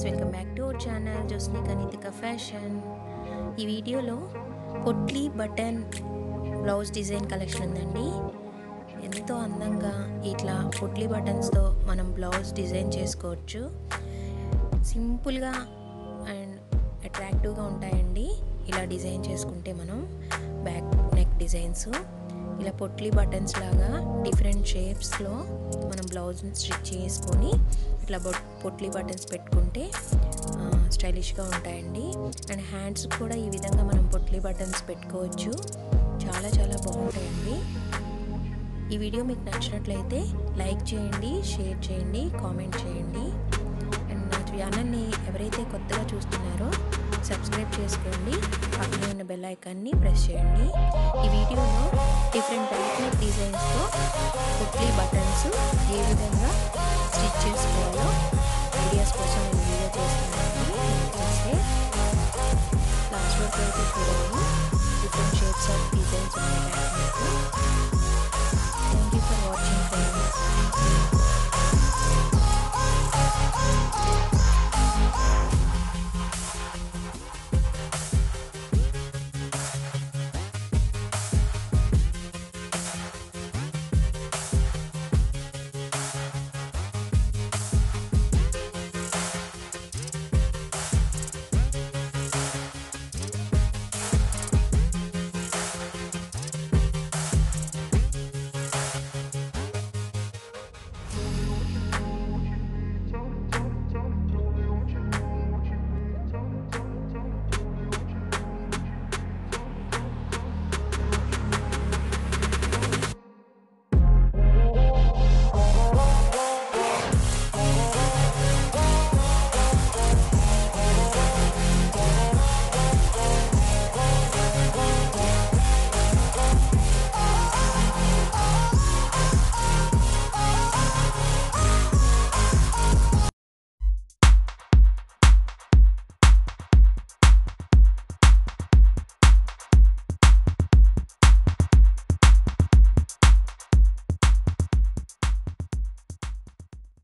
viewers welcome back to our channel జోస్ని కనితిక fashion ఈ వీడియోలో potli button blouse design collection ఉందండి ఎంతో అందంగా ఇట్లా పొట్లీ బటన్స్తో మనం బ్లౌజ్ డిజైన్ చేసుకోవచ్చు సింపుల్గా అండ్ అట్రాక్టివ్గా ఉంటాయండి ఇలా డిజైన్ చేసుకుంటే మనం బ్యాక్ నెక్ డిజైన్స్ ఇలా పొట్లీ బటన్స్ లాగా డిఫరెంట్ షేప్స్లో మనం బ్లౌజ్ని స్టిచ్ చేసుకొని ఇట్లా బొట్ పొట్లీ బటన్స్ పెట్టుకుంటే స్టైలిష్గా ఉంటాయండి అండ్ హ్యాండ్స్ కూడా ఈ విధంగా మనం పొట్లీ బటన్స్ పెట్టుకోవచ్చు చాలా చాలా బాగుంటాయండి ఈ వీడియో మీకు నచ్చినట్లయితే లైక్ చేయండి షేర్ చేయండి కామెంట్ చేయండి అండ్ నా ఛానల్ని ఎవరైతే కొత్తగా చూస్తున్నారో సబ్స్క్రైబ్ చేసుకోండి పక్కనే ఉన్న బెల్ ఐకాన్ని ప్రెస్ చేయండి ఈ వీడియోలో డిఫరెంట్ బ్యాక్ డిజైన్స్తో కుట్లీ బటన్స్ ఏ విధంగా స్టిచ్ చేసుకోవాలో ఐడియాస్ కోసం నేను వీడియో చేస్తున్నానండి చూస్తే లాస్ట్ వరకు అయితే చూడండి డిఫరెంట్ షేప్స్ ఆఫ్